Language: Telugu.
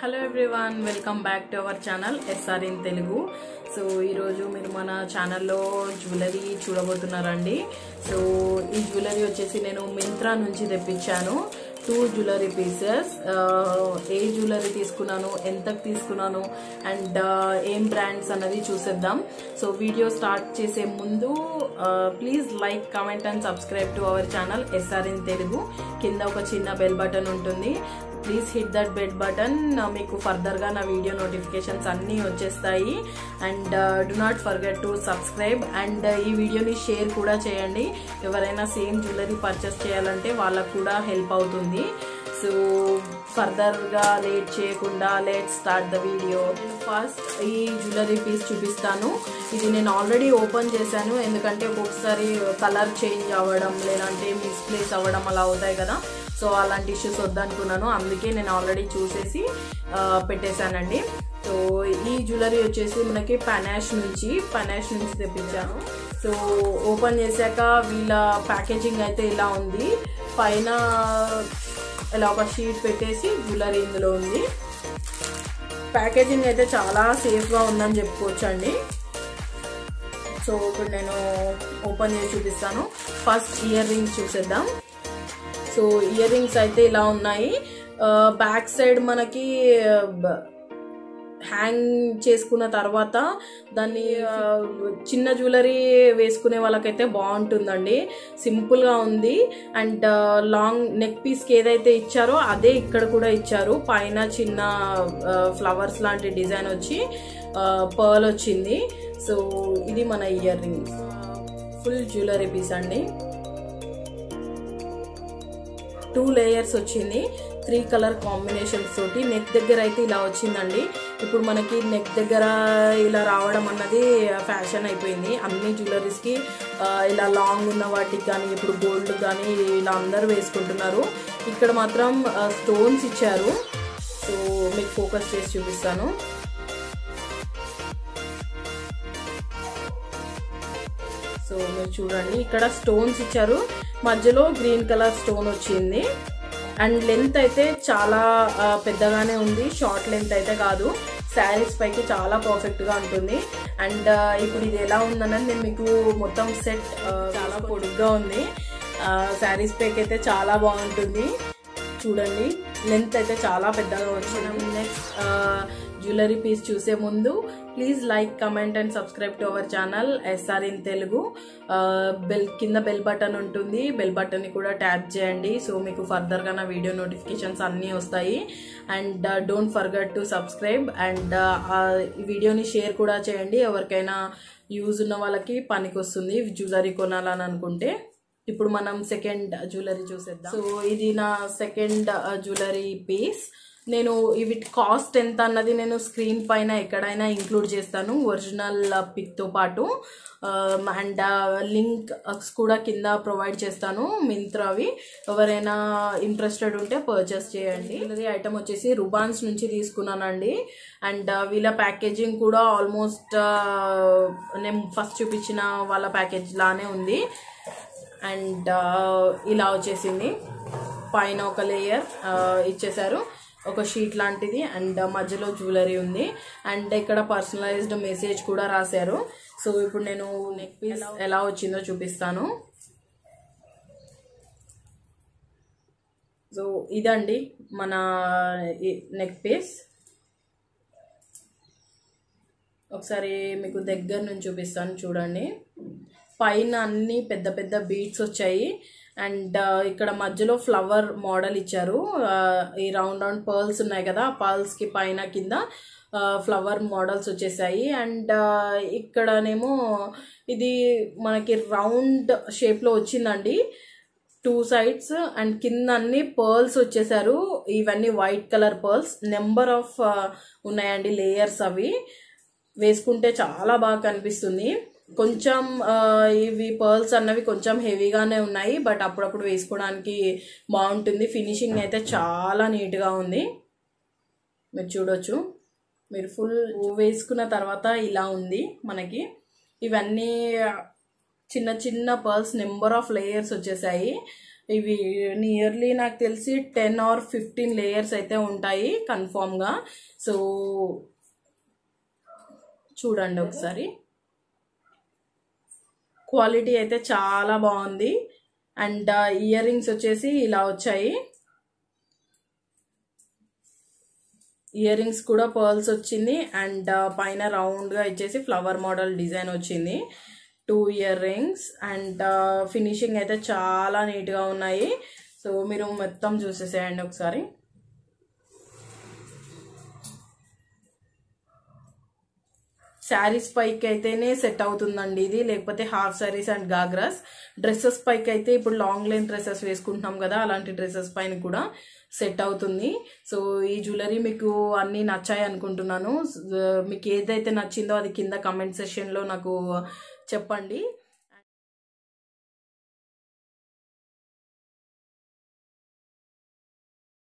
hello everyone welcome back to our channel SR in Telugu so ఈరోజు మీరు మన ఛానల్లో జ్యువెలరీ చూడబోతున్నారండి సో ఈ జ్యువెలరీ వచ్చేసి నేను మింత్రా నుంచి తెప్పించాను టూ జ్యువెలరీ పీసెస్ ఏ జ్యువెలరీ తీసుకున్నాను ఎంతకు తీసుకున్నాను అండ్ ఏం బ్రాండ్స్ అన్నది చూసేద్దాం సో వీడియో స్టార్ట్ చేసే ముందు please like comment and subscribe to our channel SR in Telugu కింద ఒక చిన్న బెల్ బటన్ ఉంటుంది please hit that bell button మీకు ఫర్దర్గా నా వీడియో నోటిఫికేషన్స్ అన్నీ వచ్చేస్తాయి and do not forget to subscribe and ఈ వీడియోని షేర్ కూడా చేయండి ఎవరైనా సేమ్ జ్యువెలరీ పర్చేస్ చేయాలంటే వాళ్ళకు కూడా హెల్ప్ అవుతుంది సో ఫర్దర్గా లేట్ చేయకుండా లేట్ స్టార్ట్ ద వీడియో నేను ఫస్ట్ ఈ జ్యువెలరీ పీస్ చూపిస్తాను ఇది నేను ఆల్రెడీ ఓపెన్ చేశాను ఎందుకంటే ఒక్కొక్కసారి కలర్ చేంజ్ అవ్వడం లేదంటే మిస్ప్లేస్ అవ్వడం అలా అవుతాయి కదా సో అలాంటి ఇష్యూస్ వద్దనుకున్నాను అందుకే నేను ఆల్రెడీ చూసేసి పెట్టేశానండి సో ఈ జ్యువెలరీ వచ్చేసి మనకి పనాష్ నుంచి పనాష్ నుంచి తెప్పించాను సో ఓపెన్ చేశాక వీళ్ళ ప్యాకేజింగ్ అయితే ఇలా ఉంది పైన ఇలా ఒక షీట్ పెట్టేసి జ్యువెలరీ ఇందులో ఉంది ప్యాకేజింగ్ అయితే చాలా సేఫ్గా ఉందని చెప్పుకోవచ్చు అండి సో ఇప్పుడు నేను ఓపెన్ చేసి చూపిస్తాను ఫస్ట్ ఇయర్ రింగ్స్ చూసేద్దాం సో ఇయర్ రింగ్స్ అయితే ఇలా ఉన్నాయి బ్యాక్ సైడ్ మనకి హ్యాంగ్ చేసుకున్న తర్వాత దాన్ని చిన్న జ్యువెలరీ వేసుకునే వాళ్ళకైతే బాగుంటుందండి సింపుల్గా ఉంది అండ్ లాంగ్ నెక్ పీస్కి ఏదైతే ఇచ్చారో అదే ఇక్కడ కూడా ఇచ్చారు పైన చిన్న ఫ్లవర్స్ లాంటి డిజైన్ వచ్చి పర్ల్ వచ్చింది సో ఇది మన earrings full jewellery piece అండి టూ లేయర్స్ వచ్చింది త్రీ కలర్ కాంబినేషన్స్ తోటి నెక్ దగ్గర అయితే ఇలా వచ్చిందండి ఇప్పుడు మనకి నెక్ దగ్గర ఇలా రావడం అన్నది ఫ్యాషన్ అయిపోయింది అన్ని జ్యువెలరీస్కి ఇలా లాంగ్ ఉన్న వాటికి కానీ ఇప్పుడు గోల్డ్ కానీ ఇలా అందరూ వేసుకుంటున్నారు ఇక్కడ మాత్రం స్టోన్స్ ఇచ్చారు సో మీకు ఫోకస్ చేసి చూపిస్తాను సో మీరు చూడండి ఇక్కడ స్టోన్స్ ఇచ్చారు మధ్యలో గ్రీన్ కలర్ స్టోన్ వచ్చింది అండ్ లెంత్ అయితే చాలా పెద్దగానే ఉంది షార్ట్ లెంత్ అయితే కాదు శారీస్ పైకి చాలా పర్ఫెక్ట్గా ఉంటుంది అండ్ ఇప్పుడు ఇది ఎలా ఉందన్నది నేను మీకు మొత్తం సెట్ చాలా పొడుగ్గా ఉంది శారీస్ పైకి అయితే చాలా బాగుంటుంది చూడండి లెంత్ అయితే చాలా పెద్దగా వచ్చినాం నెక్స్ట్ జ్యువెలరీ పీస్ చూసే ముందు please like comment and subscribe to our channel SR in Telugu bell కింద బెల్ బటన్ ఉంటుంది బెల్ బటన్ని కూడా ట్యాప్ చేయండి సో మీకు ఫర్దర్గా నా వీడియో నోటిఫికేషన్స్ అన్నీ వస్తాయి and don't forget to subscribe and ఈ వీడియోని షేర్ కూడా చేయండి ఎవరికైనా యూజ్ ఉన్న వాళ్ళకి పనికి వస్తుంది జ్యువెలరీ కొనాలని అనుకుంటే ఇప్పుడు మనం సెకండ్ జ్యువెలరీ చూసేద్దాం సో ఇది నా సెకండ్ జ్యువెలరీ పీస్ నేను వీటి కాస్ట్ ఎంత అన్నది నేను స్క్రీన్ పైన ఎక్కడైనా ఇంక్లూడ్ చేస్తాను ఒరిజినల్ పిక్తో పాటు అండ్ లింక్ కూడా కింద ప్రొవైడ్ చేస్తాను మింత్రావి ఎవరైనా ఇంట్రెస్టెడ్ ఉంటే పర్చేస్ చేయండి ఇది ఐటమ్ వచ్చేసి రుబాన్స్ నుంచి తీసుకున్నానండి అండ్ వీళ్ళ ప్యాకేజింగ్ కూడా ఆల్మోస్ట్ నేను ఫస్ట్ చూపించిన వాళ్ళ ప్యాకేజ్ లానే ఉంది అండ్ ఇలా వచ్చేసింది పైన ఒక లేయర్ ఇచ్చేసారు ఒక షీట్ లాంటిది అండ్ మధ్యలో జ్యువెలరీ ఉంది అండ్ ఇక్కడ పర్సనలైజ్డ్ మెసేజ్ కూడా రాశారు సో ఇప్పుడు నేను నెక్ పీస్ ఎలా వచ్చిందో చూపిస్తాను సో ఇదండి మన నెక్ పీస్ ఒకసారి మీకు దగ్గర నుంచి చూపిస్తాను చూడండి పైన అన్ని పెద్ద పెద్ద బీట్స్ వచ్చాయి అండ్ ఇక్కడ మధ్యలో ఫ్లవర్ మోడల్ ఇచ్చారు ఈ రౌండ్ రౌండ్ పర్ల్స్ ఉన్నాయి కదా పర్ల్స్కి పైన కింద ఫ్లవర్ మోడల్స్ వచ్చేసాయి అండ్ ఇక్కడనేమో ఇది మనకి రౌండ్ షేప్లో వచ్చిందండి టూ సైడ్స్ అండ్ కింద అన్ని పర్ల్స్ వచ్చేసారు ఇవన్నీ white colour pearls number of ఉన్నాయండి లేయర్స్ అవి వేసుకుంటే చాలా బాగా కనిపిస్తుంది కొంచెం ఇవి పర్ల్స్ అన్నవి కొంచెం హెవీగానే ఉన్నాయి బట్ అప్పుడప్పుడు వేసుకోవడానికి బాగుంటుంది ఫినిషింగ్ అయితే చాలా నీట్గా ఉంది మీరు చూడొచ్చు మీరు ఫుల్ వేసుకున్న తర్వాత ఇలా ఉంది మనకి ఇవన్నీ చిన్న చిన్న పర్ల్స్ నెంబర్ ఆఫ్ లేయర్స్ వచ్చేసాయి ఇవి నియర్లీ నాకు తెలిసి టెన్ ఆర్ ఫిఫ్టీన్ లేయర్స్ అయితే ఉంటాయి కన్ఫామ్గా సో చూడండి ఒకసారి క్వాలిటీ అయితే చాలా బాగుంది అండ్ ఇయర్ రింగ్స్ వచ్చేసి ఇలా వచ్చాయి ఇయర్ రింగ్స్ కూడా పర్ల్స్ వచ్చింది అండ్ పైన రౌండ్గా ఇచ్చేసి ఫ్లవర్ మోడల్ డిజైన్ వచ్చింది two earrings and finishing అయితే చాలా నీట్గా ఉన్నాయి సో మీరు మొత్తం చూసేసేయండి ఒకసారి శారీస్ పైకి అయితేనే సెట్ అవుతుందండి ఇది లేకపోతే half saris and ghagras dresses పైకి అయితే ఇప్పుడు లాంగ్ లెంత్ డ్రెస్సెస్ వేసుకుంటున్నాం కదా అలాంటి డ్రెస్సెస్ పైన కూడా సెట్ అవుతుంది సో ఈ జ్యువెలరీ మీకు అన్నీ నచ్చాయి అనుకుంటున్నాను మీకు ఏదైతే నచ్చిందో అది కింద కమెంట్ సెషన్లో నాకు చెప్పండి